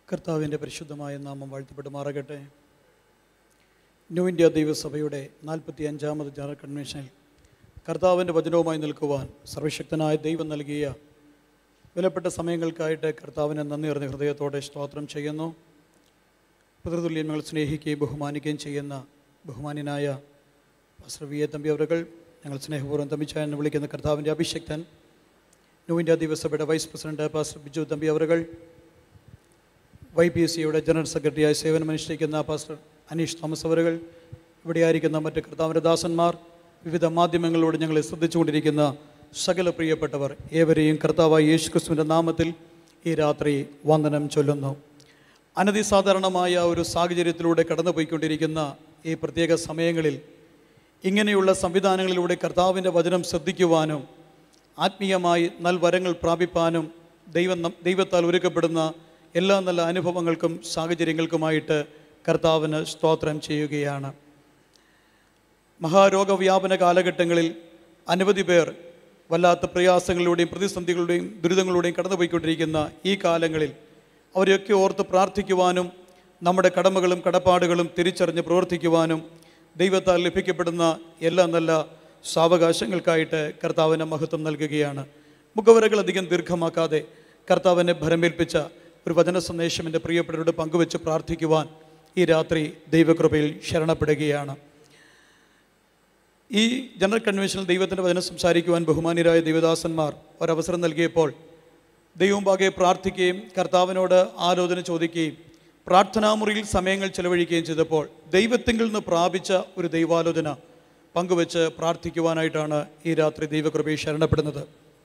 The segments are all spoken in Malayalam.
കർത്താവിൻ്റെ പരിശുദ്ധമായ നാമം വാഴ്ത്തപ്പെടുമാറാകട്ടെ ന്യൂ ഇന്ത്യ ദൈവസഭയുടെ നാൽപ്പത്തി അഞ്ചാമത് ജനറൽ കൺവെൻഷനിൽ കർത്താവിൻ്റെ വചനവുമായി നിൽക്കുവാൻ സർവശക്തനായ ദൈവം നൽകിയ വിലപ്പെട്ട സമയങ്ങൾക്കായിട്ട് കർത്താവിനെ നന്ദി അറിഞ്ഞ ഹൃദയത്തോടെ സ്തോത്രം ചെയ്യുന്നു പിതൃതുല്യം ഞങ്ങൾ സ്നേഹിക്കുകയും ബഹുമാനിക്കുകയും ചെയ്യുന്ന ബഹുമാന്യനായ പാസ്റ്റർ വി എ തമ്പി അവരുകൾ ഞങ്ങൾ സ്നേഹപൂർവ്വം തമ്പിച്ചായ എന്ന് വിളിക്കുന്ന കർത്താവിൻ്റെ അഭിഷക്തൻ ന്യൂ ഇന്ത്യ ദിവസഭയുടെ vice president pastor Biju Thampi അവരുകൾ വൈ പി എസ് സിയുടെ ജനറൽ സെക്രട്ടറിയായി സേവനമനുഷ്ഠിക്കുന്ന പാസ്റ്റർ അനീഷ് തോമസ് അവരുകൾ ഇവിടെ ആയിരിക്കുന്ന മറ്റ് കർത്താവിൻ്റെ ദാസന്മാർ വിവിധ മാധ്യമങ്ങളിലൂടെ ഞങ്ങളെ ശ്രദ്ധിച്ചുകൊണ്ടിരിക്കുന്ന സകല പ്രിയപ്പെട്ടവർ ഏവരെയും കർത്താവായ യേശു ക്രിസ്തുവിൻ്റെ നാമത്തിൽ ഈ രാത്രി വന്ദനം ചൊല്ലുന്നു അനധിസാധാരണമായ ഒരു സാഹചര്യത്തിലൂടെ കടന്നുപോയിക്കൊണ്ടിരിക്കുന്ന ഈ പ്രത്യേക സമയങ്ങളിൽ ഇങ്ങനെയുള്ള സംവിധാനങ്ങളിലൂടെ കർത്താവിൻ്റെ വചനം ശ്രദ്ധിക്കുവാനും ആത്മീയമായി നൽവരങ്ങൾ പ്രാപിപ്പാനും ദൈവം നം- ദൈവത്താൽ ഒരുക്കപ്പെടുന്ന എല്ലാ നല്ല അനുഭവങ്ങൾക്കും സാഹചര്യങ്ങൾക്കുമായിട്ട് കർത്താവിന് സ്തോത്രം ചെയ്യുകയാണ് മഹാരോഗവ്യാപന കാലഘട്ടങ്ങളിൽ അനവധി പേർ വല്ലാത്ത പ്രയാസങ്ങളിലൂടെയും പ്രതിസന്ധികളുടെയും ദുരിതങ്ങളുടെയും കടന്നുപോയിക്കൊണ്ടിരിക്കുന്ന ഈ കാലങ്ങളിൽ അവരെയൊക്കെ ഓർത്ത് പ്രാർത്ഥിക്കുവാനും നമ്മുടെ കടമകളും കടപ്പാടുകളും തിരിച്ചറിഞ്ഞ് പ്രവർത്തിക്കുവാനും ദൈവത്താൽ ലഭിക്കപ്പെടുന്ന എല്ലാ നല്ല സാവകാശങ്ങൾക്കായിട്ട് കർത്താവിന് മഹത്വം നൽകുകയാണ് മുഖവരകൾ അധികം ദീർഘമാക്കാതെ കർത്താവിനെ ഭരമേൽപ്പിച്ച ഒരു വചന സന്ദേശം എൻ്റെ പ്രിയപ്പെട്ടവരോട് പങ്കുവെച്ച് പ്രാർത്ഥിക്കുവാൻ ഈ രാത്രി ദൈവകൃപയിൽ ശരണപ്പെടുകയാണ് ഈ ജനറൽ കൺവെൻഷനിൽ ദൈവത്തിൻ്റെ വചനം സംസാരിക്കുവാൻ ബഹുമാന്യരായ ദൈവദാസന്മാർ ഒരവസരം നൽകിയപ്പോൾ ദൈവം പാകെ പ്രാർത്ഥിക്കുകയും കർത്താവിനോട് ആലോചന ചോദിക്കുകയും പ്രാർത്ഥനാമുറിയിൽ സമയങ്ങൾ ചെലവഴിക്കുകയും ചെയ്തപ്പോൾ ദൈവത്തിങ്കിൽ നിന്ന് പ്രാപിച്ച ഒരു ദൈവാലോചന പങ്കുവെച്ച് പ്രാർത്ഥിക്കുവാനായിട്ടാണ് ഈ രാത്രി ദൈവകൃപയിൽ ശരണപ്പെടുന്നത്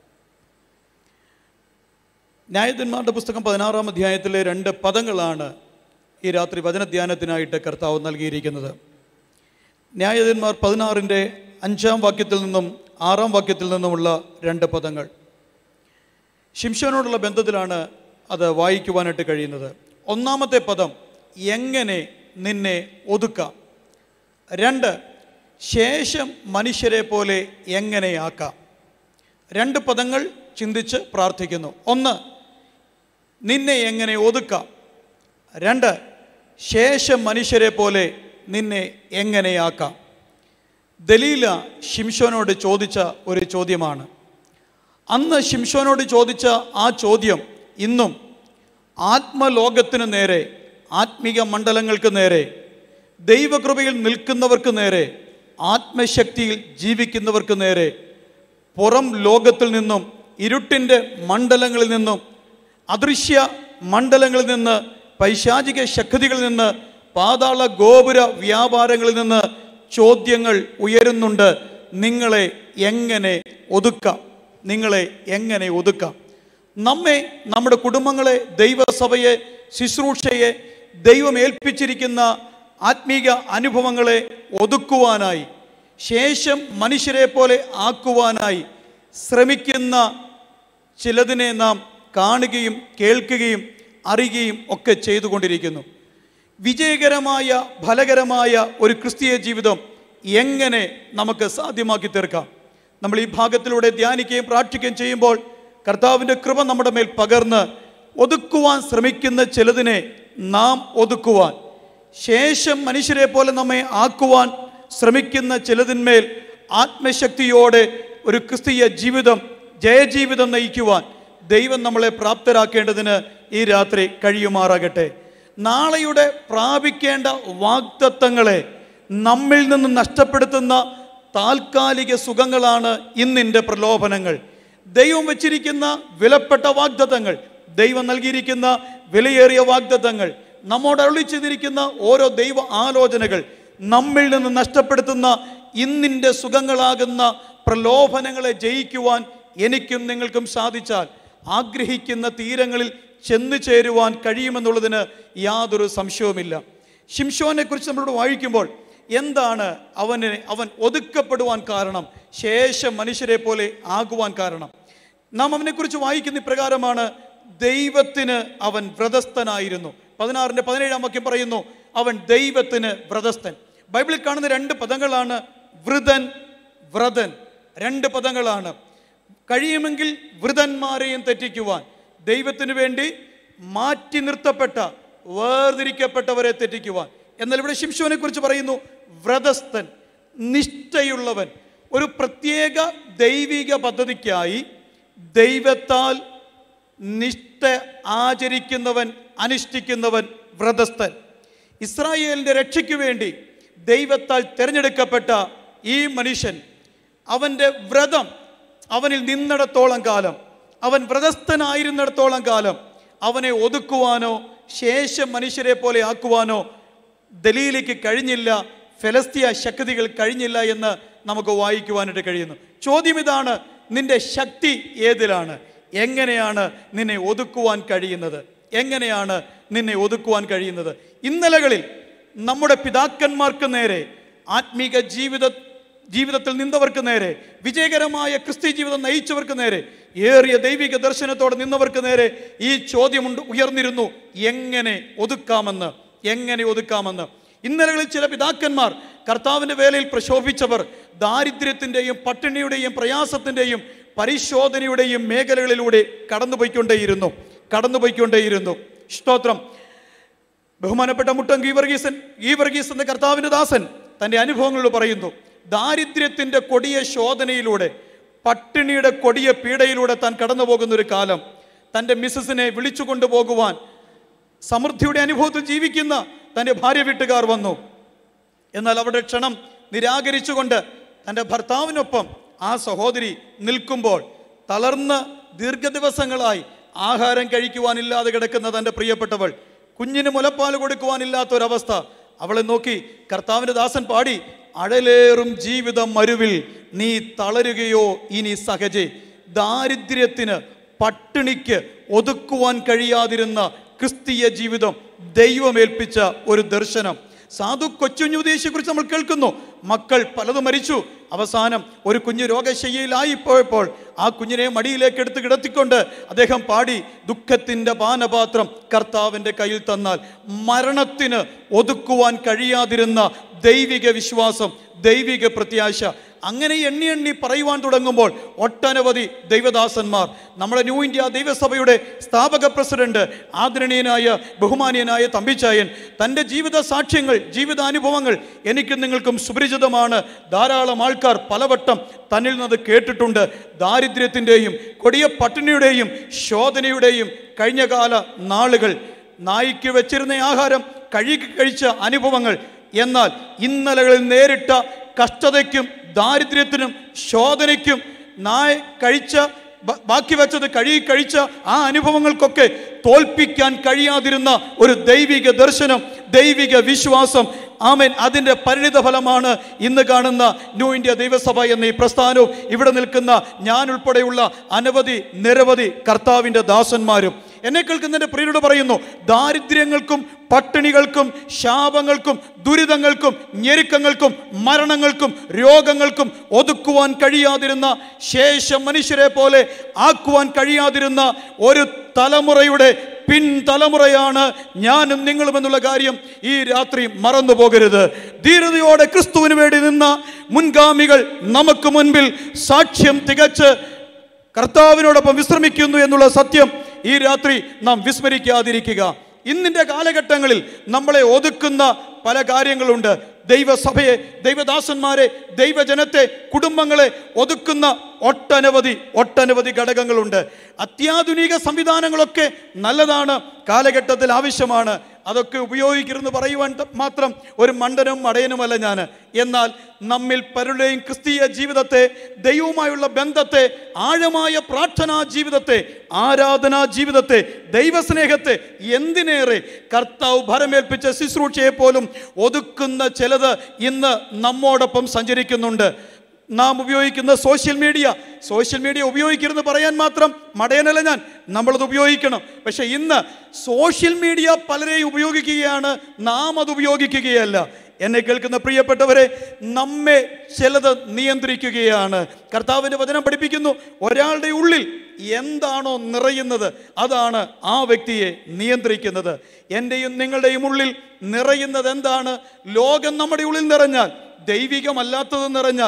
ന്യായധന്മാരുടെ പുസ്തകം പതിനാറാം അധ്യായത്തിലെ രണ്ട് പദങ്ങളാണ് ഈ രാത്രി വചനധ്യാനത്തിനായിട്ട് കർത്താവ് നൽകിയിരിക്കുന്നത് ന്യായാധിപന്മാർ പതിനാറിൻ്റെ അഞ്ചാം വാക്യത്തിൽ നിന്നും ആറാം വാക്യത്തിൽ നിന്നുമുള്ള രണ്ട് പദങ്ങൾ ശിംശോനോടുള്ള ബന്ധത്തിലാണ് അത് വായിക്കുവാനായിട്ട് കഴിയുന്നത് ഒന്നാമത്തെ പദം എങ്ങനെ നിന്നെ ഒതുക്കാം രണ്ട് ശേഷം മനുഷ്യരെ പോലെ എങ്ങനെയാക്കാം രണ്ട് പദങ്ങൾ ചിന്തിച്ച് പ്രാർത്ഥിക്കുന്നു ഒന്ന് നിന്നെ എങ്ങനെ ഒതുക്കാം രണ്ട് ശേഷം മനുഷ്യരെ പോലെ നിന്നെ എങ്ങനെയാക്കാം ദലീല ഷിംഷോനോട് ചോദിച്ച ഒരു ചോദ്യമാണ് അന്ന് ഷിംഷോനോട് ചോദിച്ച ആ ചോദ്യം ഇന്നും ആത്മലോകത്തിന് നേരെ ആത്മീക മണ്ഡലങ്ങൾക്ക് നേരെ ദൈവകൃപയിൽ നിൽക്കുന്നവർക്ക് നേരെ ആത്മശക്തിയിൽ ജീവിക്കുന്നവർക്ക് നേരെ പുറം ലോകത്തിൽ നിന്നും ഇരുട്ടിൻ്റെ മണ്ഡലങ്ങളിൽ നിന്നും അദൃശ്യ മണ്ഡലങ്ങളിൽ നിന്ന് പൈശാചിക ശക്തികളിൽ നിന്ന് പാതാള ഗോപുര വ്യാപാരങ്ങളിൽ നിന്ന് ചോദ്യങ്ങൾ ഉയരുന്നുണ്ട് നിങ്ങളെ എങ്ങനെ ഒതുക്കാം നിങ്ങളെ എങ്ങനെ ഒതുക്കാം നമ്മെ നമ്മുടെ കുടുംബങ്ങളെ ദൈവസഭയെ ശുശ്രൂഷയെ ദൈവം ഏൽപ്പിച്ചിരിക്കുന്ന ആത്മീക അനുഭവങ്ങളെ ഒതുക്കുവാനായി ശേഷം മനുഷ്യരെ പോലെ ആക്കുവാനായി ശ്രമിക്കുന്ന ചിലതിനെ നാം കാണുകയും കേൾക്കുകയും അറിയുകയും ഒക്കെ ചെയ്തുകൊണ്ടിരിക്കുന്നു വിജയകരമായ ഫലകരമായ ഒരു ക്രിസ്തീയ ജീവിതം എങ്ങനെ നമുക്ക് സാധ്യമാക്കി തീർക്കാം നമ്മൾ ഈ ഭാഗത്തിലൂടെ ധ്യാനിക്കുകയും പ്രാർത്ഥിക്കുകയും ചെയ്യുമ്പോൾ കർത്താവിൻ്റെ കൃപ നമ്മുടെ മേൽ പകർന്ന് ഒതുക്കുവാൻ ശ്രമിക്കുന്ന ചിലതിനെ നാം ഒതുക്കുവാൻ ശേഷം മനുഷ്യരെ പോലെ നമ്മെ ആക്കുവാൻ ശ്രമിക്കുന്ന ചിലതിന്മേൽ ആത്മശക്തിയോടെ ഒരു ക്രിസ്തീയ ജീവിതം ജയജീവിതം നയിക്കുവാൻ ദൈവം നമ്മളെ പ്രാപ്തരാക്കേണ്ടതിന് ഈ രാത്രി കഴിയുമാറാകട്ടെ നാളെയുടെ പ്രാപിക്കേണ്ട വാഗ്ദത്തങ്ങളെ നമ്മിൽ നിന്ന് നഷ്ടപ്പെടുത്തുന്ന താൽക്കാലിക സുഖങ്ങളാണ് ഇന്നിൻ്റെ പ്രലോഭനങ്ങൾ ദൈവം വച്ചിരിക്കുന്ന വിലപ്പെട്ട വാഗ്ദത്തങ്ങൾ ദൈവം നൽകിയിരിക്കുന്ന വിലയേറിയ വാഗ്ദത്തങ്ങൾ നമ്മോട് അരുളി ചെയ്തിരിക്കുന്ന ഓരോ ദൈവ ആലോചനകൾ നമ്മിൽ നിന്ന് നഷ്ടപ്പെടുത്തുന്ന ഇന്നിൻ്റെ സുഖങ്ങളാകുന്ന പ്രലോഭനങ്ങളെ ജയിക്കുവാൻ എനിക്കും നിങ്ങൾക്കും സാധിച്ചാൽ ആഗ്രഹിക്കുന്ന തീരങ്ങളിൽ ചെന്നു ചേരുവാൻ കഴിയുമെന്നുള്ളതിന് യാതൊരു സംശയവുമില്ല ഷിംഷോനെ കുറിച്ച് നമ്മളോട് വായിക്കുമ്പോൾ എന്താണ് അവന് അവൻ ഒതുക്കപ്പെടുവാൻ കാരണം ശേഷം മനുഷ്യരെ പോലെ ആകുവാൻ കാരണം നാം അവനെക്കുറിച്ച് വായിക്കുന്ന ഇപ്രകാരമാണ് ദൈവത്തിന് അവൻ വ്രതസ്ഥനായിരുന്നു പതിനാറിന്റെ പതിനേഴാം വാക്യം പറയുന്നു അവൻ ദൈവത്തിന് വ്രതസ്ഥൻ ബൈബിളിൽ കാണുന്ന രണ്ട് പദങ്ങളാണ് വൃതൻ വ്രതൻ രണ്ട് പദങ്ങളാണ് കഴിയുമെങ്കിൽ വൃതന്മാരെയും തെറ്റിക്കുവാൻ ദൈവത്തിന് വേണ്ടി മാറ്റി നിർത്തപ്പെട്ട വേർതിരിക്കപ്പെട്ടവരെ തെറ്റിക്കുവാൻ എന്നാൽ ഇവിടെ ശിംശോനെ കുറിച്ച് പറയുന്നു വ്രതസ്ഥൻ നിഷ്ഠയുള്ളവൻ ഒരു പ്രത്യേക ദൈവിക പദ്ധതിക്കായി ദൈവത്താൽ നിഷ്ഠ ആചരിക്കുന്നവൻ അനുഷ്ഠിക്കുന്നവൻ വ്രതസ്ഥൻ ഇസ്രായേലിൻ്റെ രക്ഷയ്ക്ക് വേണ്ടി ദൈവത്താൽ തിരഞ്ഞെടുക്കപ്പെട്ട ഈ മനുഷ്യൻ അവൻ്റെ വ്രതം അവനിൽ നിന്നിടത്തോളം കാലം അവൻ വ്രതസ്ഥനായിരുന്നിടത്തോളം കാലം അവനെ ഒതുക്കുവാനോ ശേഷം മനുഷ്യരെ പോലെ ആക്കുവാനോ ദലീലിക്ക് കഴിഞ്ഞില്ല ഫെലസ്തീയ ശക്തികൾ കഴിഞ്ഞില്ല എന്ന് നമുക്ക് വായിക്കുവാനായിട്ട് കഴിയുന്നു ചോദ്യം ഇതാണ് നിന്റെ ശക്തി ഏതിലാണ് എങ്ങനെയാണ് നിന്നെ ഒതുക്കുവാൻ കഴിയുന്നത് എങ്ങനെയാണ് നിന്നെ ഒതുക്കുവാൻ കഴിയുന്നത് ഇന്നലകളിൽ നമ്മുടെ പിതാക്കന്മാർക്ക് നേരെ ആത്മീക ജീവിത ജീവിതത്തിൽ നിന്നവർക്ക് നേരെ വിജയകരമായ ക്രിസ്ത്യ ജീവിതം നയിച്ചവർക്ക് നേരെ ഏറിയ ദൈവിക ദർശനത്തോടെ നിന്നവർക്ക് നേരെ ഈ ചോദ്യമുണ്ട് ഉയർന്നിരുന്നു എങ്ങനെ ഒതുക്കാമെന്ന് എങ്ങനെ ഒതുക്കാമെന്ന് ഇന്നലകളിൽ ചില പിതാക്കന്മാർ കർത്താവിൻ്റെ വേലയിൽ പ്രശോഭിച്ചവർ ദാരിദ്ര്യത്തിൻ്റെയും പട്ടിണിയുടെയും പ്രയാസത്തിൻ്റെയും പരിശോധനയുടെയും മേഖലകളിലൂടെ കടന്നുപോയിക്കൊണ്ടേയിരുന്നു കടന്നുപോയിക്കൊണ്ടേയിരുന്നു സ്തോത്രം ബഹുമാനപ്പെട്ട മുട്ടം ഗീവർഗീസൻ ഗീവർഗീസ് എന്ന കർത്താവിൻ്റെ ദാസൻ തൻ്റെ അനുഭവങ്ങളിൽ പറയുന്നു ദാരിദ്ര്യത്തിൻ്റെ കൊടിയ ശോധനയിലൂടെ പട്ടിണിയുടെ കൊടിയ പീഡയിലൂടെ താൻ കടന്നു പോകുന്ന ഒരു കാലം തൻ്റെ മിസ്സസിനെ വിളിച്ചു കൊണ്ടുപോകുവാൻ സമൃദ്ധിയുടെ അനുഭവത്തിൽ ജീവിക്കുന്ന തൻ്റെ ഭാര്യ വീട്ടുകാർ വന്നു എന്നാൽ അവരുടെ ക്ഷണം നിരാകരിച്ചുകൊണ്ട് തൻ്റെ ഭർത്താവിനൊപ്പം ആ സഹോദരി നിൽക്കുമ്പോൾ തളർന്ന് ദീർഘദിവസങ്ങളായി ആഹാരം കഴിക്കുവാനില്ലാതെ കിടക്കുന്ന തൻ്റെ പ്രിയപ്പെട്ടവൾ കുഞ്ഞിന് മുലപ്പാൽ കൊടുക്കുവാനില്ലാത്തൊരവസ്ഥ അവളെ നോക്കി കർത്താവിൻ്റെ ദാസൻ പാടി അഴലേറും ജീവിതം മരുവിൽ നീ തളരുകയോ ഇനി സഹജേ ദാരിദ്ര്യത്തിന് പട്ടിണിക്ക് ഒതുക്കുവാൻ കഴിയാതിരുന്ന ക്രിസ്തീയ ജീവിതം ദൈവമേൽപ്പിച്ച ഒരു ദർശനം സാധു കൊച്ചുഞ്ഞുദേശിയെക്കുറിച്ച് നമ്മൾ കേൾക്കുന്നു മക്കൾ പലതും മരിച്ചു അവസാനം ഒരു കുഞ്ഞ് രോഗശയ്യയിലായി പോയപ്പോൾ ആ കുഞ്ഞിനെ മടിയിലേക്ക് എടുത്ത് കിടത്തിക്കൊണ്ട് അദ്ദേഹം പാടി ദുഃഖത്തിൻ്റെ പാനപാത്രം കർത്താവിൻ്റെ കയ്യിൽ തന്നാൽ മരണത്തിന് ഒതുക്കുവാൻ കഴിയാതിരുന്ന ദൈവിക വിശ്വാസം ദൈവിക പ്രത്യാശ അങ്ങനെ എണ്ണി എണ്ണി പറയുവാൻ തുടങ്ങുമ്പോൾ ഒട്ടനവധി ദൈവദാസന്മാർ നമ്മുടെ ന്യൂ ഇന്ത്യ ദൈവസഭയുടെ സ്ഥാപക പ്രസിഡന്റ് ആദരണീയനായ ബഹുമാനീയനായ തമ്പിച്ചായൻ തൻ്റെ ജീവിത സാക്ഷ്യങ്ങൾ ജീവിതാനുഭവങ്ങൾ എനിക്കും നിങ്ങൾക്കും സുപരിചിതമാണ് ധാരാളം ആൾക്കാർ പലവട്ടം തന്നിൽ നിന്ന് കേട്ടിട്ടുണ്ട് ദാരിദ്ര്യത്തിൻ്റെയും കൊടിയ പട്ടിണിയുടെയും ശോധനയുടെയും കഴിഞ്ഞകാല നാളുകൾ നായിക്ക് വെച്ചിരുന്ന ആഹാരം കഴുകി കഴിച്ച അനുഭവങ്ങൾ എന്നാൽ ഇന്നലകളിൽ നേരിട്ട കഷ്ടതയ്ക്കും ദാരിദ്ര്യത്തിനും ശോധനയ്ക്കും നായ കഴിച്ച ബ- ബാക്കി വെച്ചത് കഴുകി കഴിച്ച ആ അനുഭവങ്ങൾക്കൊക്കെ തോൽപ്പിക്കാൻ കഴിയാതിരുന്ന ഒരു ദൈവിക ദർശനം ദൈവിക വിശ്വാസം ആമേൻ അതിൻ്റെ പരിണിത ഫലമാണ് ഇന്ന് കാണുന്ന ന്യൂ ഇന്ത്യ ദൈവസഭ എന്ന ഈ പ്രസ്ഥാനവും ഇവിടെ നിൽക്കുന്ന ഞാൻ ഉൾപ്പെടെയുള്ള അനവധി നിരവധി കർത്താവിൻ്റെ ദാസന്മാരും എന്നെ കേൾക്കുന്ന എൻ്റെ പ്രിയരോട് പറയുന്നു ദാരിദ്ര്യങ്ങൾക്കും പട്ടിണികൾക്കും ശാപങ്ങൾക്കും ദുരിതങ്ങൾക്കും ഞെരുക്കങ്ങൾക്കും മരണങ്ങൾക്കും രോഗങ്ങൾക്കും ഒതുക്കുവാൻ കഴിയാതിരുന്ന ശേഷം മനുഷ്യരെ പോലെ ആക്കുവാൻ കഴിയാതിരുന്ന ഒരു തലമുറയുടെ പിൻതലമുറയാണ് ഞാനും നിങ്ങളും എന്നുള്ള കാര്യം ഈ രാത്രി മറന്നു പോകരുത് ധീരതയോടെ ക്രിസ്തുവിന് വേണ്ടി നിന്ന മുൻഗാമികൾ നമുക്ക് മുൻപിൽ സാക്ഷ്യം തികച്ച് കർത്താവിനോടൊപ്പം വിശ്രമിക്കുന്നു എന്നുള്ള സത്യം ഈ രാത്രി നാം വിസ്മരിക്കാതിരിക്കുക ഇന്നിൻ്റെ കാലഘട്ടങ്ങളിൽ നമ്മളെ ഒതുക്കുന്ന പല കാര്യങ്ങളുണ്ട് ദൈവസഭയെ ദൈവദാസന്മാരെ ദൈവജനത്തെ കുടുംബങ്ങളെ ഒതുക്കുന്ന ഒട്ടനവധി ഒട്ടനവധി ഘടകങ്ങളുണ്ട് അത്യാധുനിക സംവിധാനങ്ങളൊക്കെ നല്ലതാണ് കാലഘട്ടത്തിൽ ആവശ്യമാണ് അതൊക്കെ ഉപയോഗിക്കരുതെന്ന് പറയുവാൻ ത- മാത്രം ഒരു മണ്ടനും മടയനുമല്ല ഞാൻ എന്നാൽ നമ്മിൽ പലരുടെയും ക്രിസ്തീയ ജീവിതത്തെ ദൈവവുമായുള്ള ബന്ധത്തെ ആഴമായ പ്രാർത്ഥനാ ജീവിതത്തെ ആരാധനാ ജീവിതത്തെ ദൈവസ്നേഹത്തെ എന്തിനേറെ കർത്താവ് ഭരമേൽപ്പിച്ച ശുശ്രൂഷയെ പോലും ഒതുക്കുന്ന ചിലത് ഇന്ന് നമ്മോടൊപ്പം സഞ്ചരിക്കുന്നുണ്ട് നാം ഉപയോഗിക്കുന്ന സോഷ്യൽ മീഡിയ സോഷ്യൽ മീഡിയ ഉപയോഗിക്കരുതെന്ന് പറയാൻ മാത്രം മടയനല്ല ഞാൻ നമ്മളത് ഉപയോഗിക്കണം പക്ഷെ ഇന്ന് സോഷ്യൽ മീഡിയ പലരെയും ഉപയോഗിക്കുകയാണ് നാം അത് ഉപയോഗിക്കുകയല്ല എന്നെ കേൾക്കുന്ന പ്രിയപ്പെട്ടവരെ നമ്മെ ചിലത് നിയന്ത്രിക്കുകയാണ് കർത്താവിൻ്റെ വചനം പഠിപ്പിക്കുന്നു ഒരാളുടെ ഉള്ളിൽ എന്താണോ നിറയുന്നത് അതാണ് ആ വ്യക്തിയെ നിയന്ത്രിക്കുന്നത് എൻ്റെയും നിങ്ങളുടെയും ഉള്ളിൽ നിറയുന്നത് എന്താണ് ലോകം നമ്മുടെ ഉള്ളിൽ നിറഞ്ഞാൽ ദൈവികമല്ലാത്തത് നിറഞ്ഞാൽ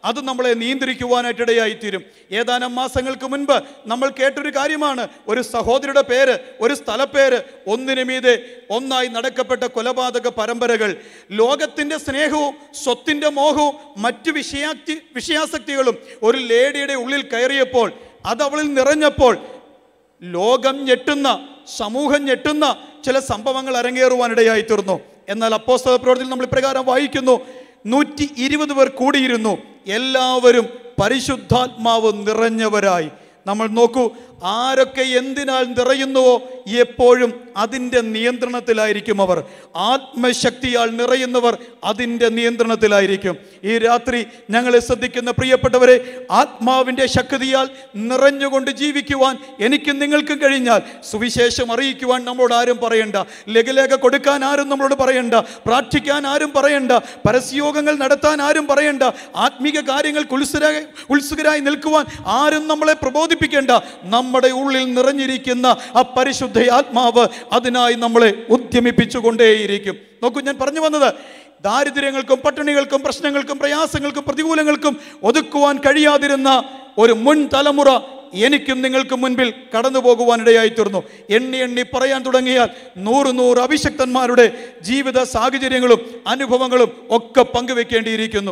അത് നമ്മളെ നിയന്ത്രിക്കുവാനായിട്ടിടയായിത്തീരും ഏതാനും മാസങ്ങൾക്ക് മുൻപ് നമ്മൾ കേട്ടൊരു കാര്യമാണ് ഒരു സഹോദരിയുടെ പേര് ഒരു സ്ഥലപ്പേര് ഒന്നിനു മീതെ ഒന്നായി നടക്കപ്പെട്ട കൊലപാതക പരമ്പരകൾ ലോകത്തിൻ്റെ സ്നേഹവും സ്വത്തിൻ്റെ മോഹവും മറ്റു വിഷയാക്തി വിഷയാസക്തികളും ഒരു ലേഡിയുടെ ഉള്ളിൽ കയറിയപ്പോൾ അത് അവളിൽ നിറഞ്ഞപ്പോൾ ലോകം ഞെട്ടുന്ന സമൂഹം ഞെട്ടുന്ന ചില സംഭവങ്ങൾ അരങ്ങേറുവാനിടയായി തീർന്നു എന്നാൽ അപ്പോസ്തല പ്രവർത്തിയിൽ നമ്മൾ ഇപ്രകാരം വായിക്കുന്നു നൂറ്റി ഇരുപത് പേർ കൂടിയിരുന്നു എല്ലാവരും പരിശുദ്ധാത്മാവ് നിറഞ്ഞവരായി നമ്മൾ നോക്കൂ ആരൊക്കെ എന്തിനാൽ നിറയുന്നുവോ എപ്പോഴും അതിൻ്റെ നിയന്ത്രണത്തിലായിരിക്കും അവർ ആത്മശക്തിയാൽ നിറയുന്നവർ അതിൻ്റെ നിയന്ത്രണത്തിലായിരിക്കും ഈ രാത്രി ഞങ്ങളെ ശ്രദ്ധിക്കുന്ന പ്രിയപ്പെട്ടവരെ ആത്മാവിൻ്റെ ശക്തിയാൽ നിറഞ്ഞുകൊണ്ട് ജീവിക്കുവാൻ എനിക്കും നിങ്ങൾക്കും കഴിഞ്ഞാൽ സുവിശേഷം അറിയിക്കുവാൻ നമ്മളോട് ആരും പറയണ്ട ലഘുലേഖ കൊടുക്കാൻ ആരും നമ്മളോട് പറയണ്ട പ്രാർത്ഥിക്കാൻ ആരും പറയണ്ട പരസ്യോഗങ്ങൾ നടത്താൻ ആരും പറയണ്ട ആത്മീക കാര്യങ്ങൾക്ക് ഉത്സുരായി ഉത്സുകരായി നിൽക്കുവാൻ ആരും നമ്മളെ പ്രബോധിപ്പിക്കേണ്ട നമ്മുടെ ഉള്ളിൽ നിറഞ്ഞിരിക്കുന്ന ആ പരിശുദ്ധ ആത്മാവ് അതിനായി നമ്മളെ ഉദ്യമിപ്പിച്ചുകൊണ്ടേയിരിക്കും നോക്കൂ ഞാൻ പറഞ്ഞു വന്നത് ദാരിദ്ര്യങ്ങൾക്കും പട്ടിണികൾക്കും പ്രശ്നങ്ങൾക്കും പ്രയാസങ്ങൾക്കും പ്രതികൂലങ്ങൾക്കും ഒതുക്കുവാൻ കഴിയാതിരുന്ന ഒരു മുൻ തലമുറ എനിക്കും നിങ്ങൾക്കും മുൻപിൽ കടന്നു പോകുവാനിടയായി തീർന്നു എണ്ണി എണ്ണി പറയാൻ തുടങ്ങിയാൽ നൂറ് നൂറ് അഭിഷക്തന്മാരുടെ ജീവിത സാഹചര്യങ്ങളും അനുഭവങ്ങളും ഒക്കെ പങ്കുവെക്കേണ്ടിയിരിക്കുന്നു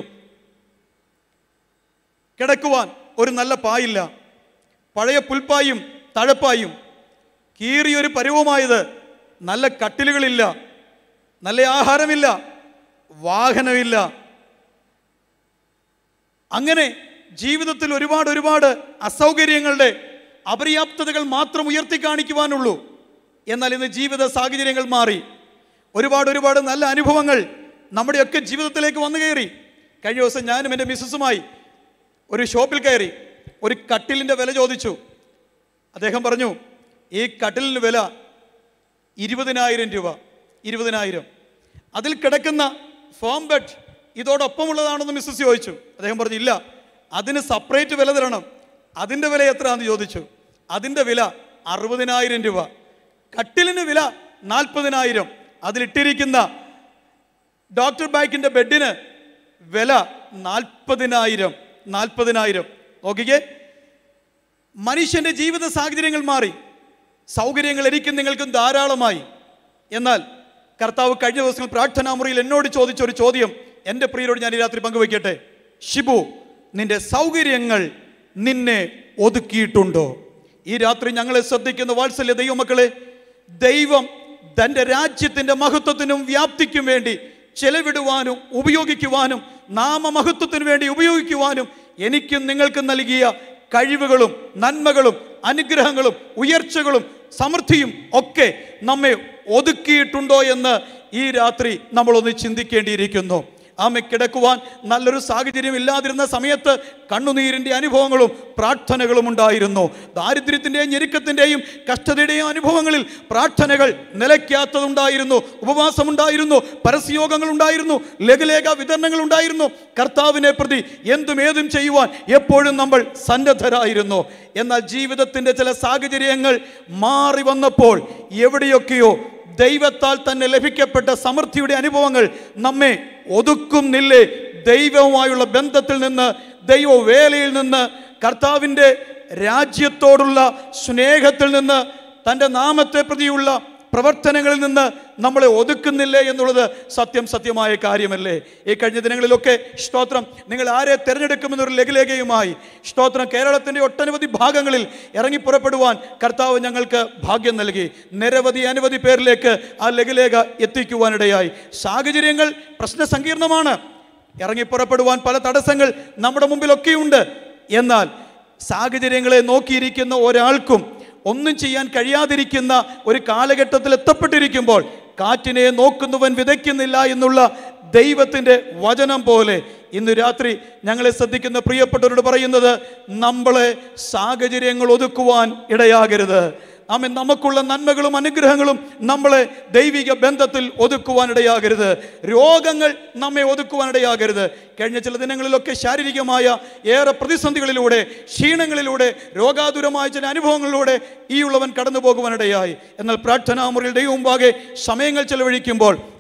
കിടക്കുവാൻ ഒരു നല്ല പായില്ല പഴയ പുൽപ്പായും തഴപ്പായും കീറിയൊരു പരുവമായത് നല്ല കട്ടിലുകളില്ല നല്ല ആഹാരമില്ല വാഹനമില്ല അങ്ങനെ ജീവിതത്തിൽ ഒരുപാട് ഒരുപാട് അസൗകര്യങ്ങളുടെ അപര്യാപ്തതകൾ മാത്രം ഉയർത്തി കാണിക്കുവാനുള്ളൂ എന്നാൽ ഇന്ന് ജീവിത സാഹചര്യങ്ങൾ മാറി ഒരുപാട് ഒരുപാട് നല്ല അനുഭവങ്ങൾ നമ്മുടെയൊക്കെ ജീവിതത്തിലേക്ക് വന്നു കയറി കഴിഞ്ഞ ദിവസം ഞാനും എൻ്റെ മിസ്സസുമായി ഒരു ഷോപ്പിൽ കയറി ഒരു കട്ടിലിൻ്റെ വില ചോദിച്ചു അദ്ദേഹം പറഞ്ഞു ഈ കട്ടിലിന് വില ഇരുപതിനായിരം രൂപ ഇരുപതിനായിരം അതിൽ കിടക്കുന്ന ഫോം ബെഡ് ഇതോടൊപ്പമുള്ളതാണെന്ന് മിസ്സസ് ചോദിച്ചു അദ്ദേഹം പറഞ്ഞു ഇല്ല അതിന് സെപ്പറേറ്റ് വില തരണം അതിൻ്റെ വില എത്രയാണെന്ന് ചോദിച്ചു അതിൻ്റെ വില അറുപതിനായിരം രൂപ കട്ടിലിന് വില നാൽപ്പതിനായിരം അതിലിട്ടിരിക്കുന്ന ഡോക്ടർ ബാക്കിൻ്റെ ബെഡിന് വില നാൽപ്പതിനായിരം നാൽപ്പതിനായിരം നോക്കിക്കേ മനുഷ്യൻ്റെ ജീവിത സാഹചര്യങ്ങൾ മാറി സൗകര്യങ്ങൾ എനിക്കും നിങ്ങൾക്കും ധാരാളമായി എന്നാൽ കർത്താവ് കഴിഞ്ഞ ദിവസങ്ങൾ പ്രാർത്ഥനാ മുറിയിൽ എന്നോട് ചോദിച്ച ഒരു ചോദ്യം എൻ്റെ പ്രിയരോട് ഞാൻ ഈ രാത്രി പങ്കുവയ്ക്കട്ടെ ഷിബു നിന്റെ സൗകര്യങ്ങൾ നിന്നെ ഒതുക്കിയിട്ടുണ്ടോ ഈ രാത്രി ഞങ്ങളെ ശ്രദ്ധിക്കുന്ന വാത്സല്യ ദൈവമക്കളെ ദൈവം തൻ്റെ രാജ്യത്തിൻ്റെ മഹത്വത്തിനും വ്യാപ്തിക്കും വേണ്ടി ചെലവിടുവാനും ഉപയോഗിക്കുവാനും നാമമഹത്വത്തിനു വേണ്ടി ഉപയോഗിക്കുവാനും എനിക്കും നിങ്ങൾക്കും നൽകിയ കഴിവുകളും നന്മകളും അനുഗ്രഹങ്ങളും ഉയർച്ചകളും സമൃദ്ധിയും ഒക്കെ നമ്മെ ഒതുക്കിയിട്ടുണ്ടോ എന്ന് ഈ രാത്രി നമ്മളൊന്ന് ചിന്തിക്കേണ്ടിയിരിക്കുന്നു ആമെ കിടക്കുവാൻ നല്ലൊരു സാഹചര്യം ഇല്ലാതിരുന്ന സമയത്ത് കണ്ണുനീരിൻ്റെ അനുഭവങ്ങളും പ്രാർത്ഥനകളും ഉണ്ടായിരുന്നു ദാരിദ്ര്യത്തിൻ്റെയും ഞെരുക്കത്തിൻ്റെയും കഷ്ടതയുടെയും അനുഭവങ്ങളിൽ പ്രാർത്ഥനകൾ നിലയ്ക്കാത്തതുണ്ടായിരുന്നു ഉപവാസമുണ്ടായിരുന്നു പരസ്യയോഗങ്ങൾ ഉണ്ടായിരുന്നു ലഘുലേഖ വിതരണങ്ങൾ ഉണ്ടായിരുന്നു കർത്താവിനെ പ്രതി എന്തും ഏതും ചെയ്യുവാൻ എപ്പോഴും നമ്മൾ സന്നദ്ധരായിരുന്നു എന്നാൽ ജീവിതത്തിൻ്റെ ചില സാഹചര്യങ്ങൾ മാറി വന്നപ്പോൾ എവിടെയൊക്കെയോ ദൈവത്താൽ തന്നെ ലഭിക്കപ്പെട്ട സമൃദ്ധിയുടെ അനുഭവങ്ങൾ നമ്മെ ഒതുക്കുന്നില്ലേ ദൈവവുമായുള്ള ബന്ധത്തിൽ നിന്ന് ദൈവവേലയിൽ നിന്ന് കർത്താവിൻ്റെ രാജ്യത്തോടുള്ള സ്നേഹത്തിൽ നിന്ന് തൻ്റെ നാമത്തെ പ്രതിയുള്ള പ്രവർത്തനങ്ങളിൽ നിന്ന് നമ്മളെ ഒതുക്കുന്നില്ലേ എന്നുള്ളത് സത്യം സത്യമായ കാര്യമല്ലേ ഈ കഴിഞ്ഞ ദിനങ്ങളിലൊക്കെ സ്തോത്രം നിങ്ങൾ ആരെ തിരഞ്ഞെടുക്കുമെന്നൊരു ലഘുലേഖയുമായി സ്തോത്രം കേരളത്തിൻ്റെ ഒട്ടനവധി ഭാഗങ്ങളിൽ ഇറങ്ങി പുറപ്പെടുവാൻ കർത്താവ് ഞങ്ങൾക്ക് ഭാഗ്യം നൽകി നിരവധി അനവധി പേരിലേക്ക് ആ ലഘുലേഖ എത്തിക്കുവാനിടയായി സാഹചര്യങ്ങൾ പ്രശ്ന സങ്കീർണമാണ് ഇറങ്ങി പുറപ്പെടുവാൻ പല തടസ്സങ്ങൾ നമ്മുടെ മുമ്പിലൊക്കെയുണ്ട് എന്നാൽ സാഹചര്യങ്ങളെ നോക്കിയിരിക്കുന്ന ഒരാൾക്കും ഒന്നും ചെയ്യാൻ കഴിയാതിരിക്കുന്ന ഒരു കാലഘട്ടത്തിൽ എത്തപ്പെട്ടിരിക്കുമ്പോൾ കാറ്റിനെ നോക്കുന്നവൻ വിതയ്ക്കുന്നില്ല എന്നുള്ള ദൈവത്തിൻ്റെ വചനം പോലെ ഇന്ന് രാത്രി ഞങ്ങളെ ശ്രദ്ധിക്കുന്ന പ്രിയപ്പെട്ടവരോട് പറയുന്നത് നമ്മളെ സാഹചര്യങ്ങൾ ഒതുക്കുവാൻ ഇടയാകരുത് ആമേ നമുക്കുള്ള നന്മകളും അനുഗ്രഹങ്ങളും നമ്മളെ ദൈവിക ബന്ധത്തിൽ ഒതുക്കുവാനിടയാകരുത് രോഗങ്ങൾ നമ്മെ ഒതുക്കുവാനിടയാകരുത് കഴിഞ്ഞ ചില ദിനങ്ങളിലൊക്കെ ശാരീരികമായ ഏറെ പ്രതിസന്ധികളിലൂടെ ക്ഷീണങ്ങളിലൂടെ രോഗാതുരമായ ചില അനുഭവങ്ങളിലൂടെ ഈ ഉള്ളവൻ കടന്നു പോകുവാനിടയായി എന്നാൽ പ്രാർത്ഥനാ മുറിയിൽ ദൈവം മുമ്പാകെ സമയങ്ങൾ ചെലവഴിക്കുമ്പോൾ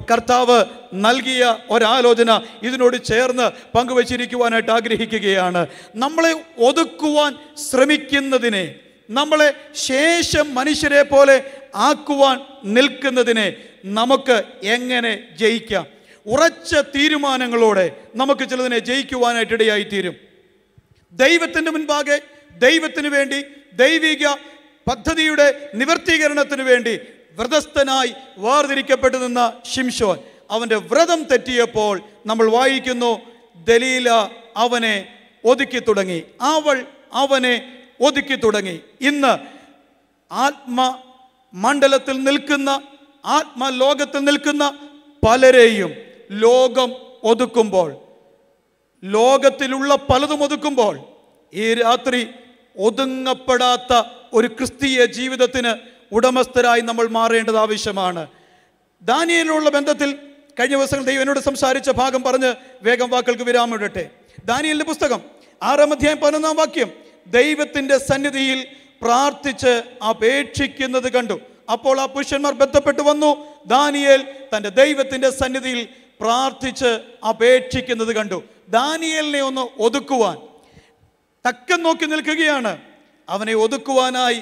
കർത്താവ് നൽകിയ ഒരാലോചന ഇതിനോട് ചേർന്ന് പങ്കുവച്ചിരിക്കുവാനായിട്ട് ആഗ്രഹിക്കുകയാണ് നമ്മളെ ഒതുക്കുവാൻ ശ്രമിക്കുന്നതിനെ നമ്മളെ ശേഷം മനുഷ്യരെ പോലെ ആക്കുവാൻ നിൽക്കുന്നതിനെ നമുക്ക് എങ്ങനെ ജയിക്കാം ഉറച്ച തീരുമാനങ്ങളോടെ നമുക്ക് ചിലതിനെ ജയിക്കുവാനായിട്ട് ഇടയായിത്തീരും ദൈവത്തിൻ്റെ മുൻപാകെ ദൈവത്തിന് വേണ്ടി ദൈവിക പദ്ധതിയുടെ നിവർത്തീകരണത്തിന് വേണ്ടി വ്രതസ്ഥനായി വേർതിരിക്കപ്പെട്ടു നിന്ന ഷിംഷോൻ അവൻ്റെ വ്രതം തെറ്റിയപ്പോൾ നമ്മൾ വായിക്കുന്നു ദലീല അവനെ ഒതുക്കി തുടങ്ങി അവൾ അവനെ ഒതുക്കി തുടങ്ങി ഇന്ന് ആത്മ മണ്ഡലത്തിൽ നിൽക്കുന്ന ആത്മലോകത്തിൽ നിൽക്കുന്ന പലരെയും ലോകം ഒതുക്കുമ്പോൾ ലോകത്തിലുള്ള പലതും ഒതുക്കുമ്പോൾ ഈ രാത്രി ഒതുങ്ങപ്പെടാത്ത ഒരു ക്രിസ്തീയ ജീവിതത്തിന് ഉടമസ്ഥരായി നമ്മൾ മാറേണ്ടത് ആവശ്യമാണ് ദാനിയലിനുള്ള ബന്ധത്തിൽ കഴിഞ്ഞ ദിവസങ്ങൾ ദൈവം എന്നോട് സംസാരിച്ച ഭാഗം പറഞ്ഞ് വേഗം വാക്കുകൾക്ക് വിരാമം ഇടട്ടെ ദാനിയലിന്റെ പുസ്തകം ആറാം അധ്യായം പതിനൊന്നാം വാക്യം ദൈവത്തിന്റെ സന്നിധിയിൽ പ്രാർത്ഥിച്ച് അപേക്ഷിക്കുന്നത് കണ്ടു അപ്പോൾ ആ പുരുഷന്മാർ ബന്ധപ്പെട്ട് വന്നു ദാനിയേൽ തൻ്റെ ദൈവത്തിന്റെ സന്നിധിയിൽ പ്രാർത്ഥിച്ച് അപേക്ഷിക്കുന്നത് കണ്ടു ദാനിയേലിനെ ഒന്ന് ഒതുക്കുവാൻ തക്കം നോക്കി നിൽക്കുകയാണ് അവനെ ഒതുക്കുവാനായി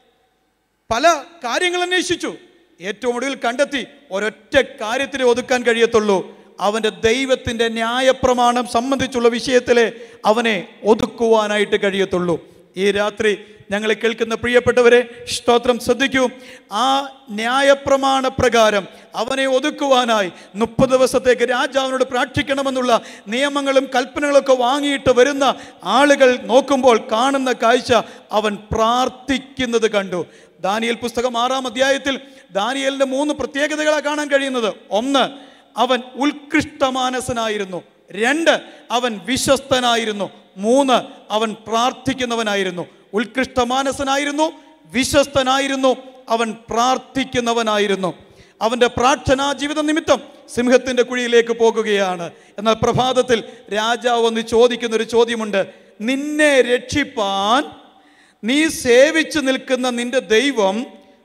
പല കാര്യങ്ങൾ അന്വേഷിച്ചു ഏറ്റവും ഒടുവിൽ കണ്ടെത്തി ഒരൊറ്റ കാര്യത്തിനെ ഒതുക്കാൻ കഴിയത്തുള്ളൂ അവൻ്റെ ദൈവത്തിൻ്റെ ന്യായപ്രമാണം സംബന്ധിച്ചുള്ള വിഷയത്തിലെ അവനെ ഒതുക്കുവാനായിട്ട് കഴിയത്തുള്ളൂ ഈ രാത്രി ഞങ്ങളെ കേൾക്കുന്ന പ്രിയപ്പെട്ടവരെ സ്തോത്രം ശ്രദ്ധിക്കൂ ആ ന്യായപ്രമാണ പ്രകാരം അവനെ ഒതുക്കുവാനായി മുപ്പത് ദിവസത്തേക്ക് രാജാവിനോട് പ്രാർത്ഥിക്കണമെന്നുള്ള നിയമങ്ങളും കൽപ്പനകളൊക്കെ വാങ്ങിയിട്ട് വരുന്ന ആളുകൾ നോക്കുമ്പോൾ കാണുന്ന കാഴ്ച അവൻ പ്രാർത്ഥിക്കുന്നത് കണ്ടു ദാനിയൽ പുസ്തകം ആറാം അധ്യായത്തിൽ ദാനിയലിന്റെ മൂന്ന് പ്രത്യേകതകളാണ് കാണാൻ കഴിയുന്നത് ഒന്ന് അവൻ ഉത്കൃഷ്ടമാനസനായിരുന്നു രണ്ട് അവൻ വിശ്വസ്തനായിരുന്നു മൂന്ന് അവൻ പ്രാർത്ഥിക്കുന്നവനായിരുന്നു ഉത്കൃഷ്ടമാനസനായിരുന്നു വിശ്വസ്തനായിരുന്നു അവൻ പ്രാർത്ഥിക്കുന്നവനായിരുന്നു അവൻ്റെ പ്രാർത്ഥനാ ജീവിത നിമിത്തം സിംഹത്തിൻ്റെ കുഴിയിലേക്ക് പോകുകയാണ് എന്നാൽ പ്രഭാതത്തിൽ രാജാവ് വന്ന് ചോദിക്കുന്ന ഒരു ചോദ്യമുണ്ട് നിന്നെ രക്ഷിപ്പാൻ നീ സേവിച്ചു നിൽക്കുന്ന നിന്റെ ദൈവം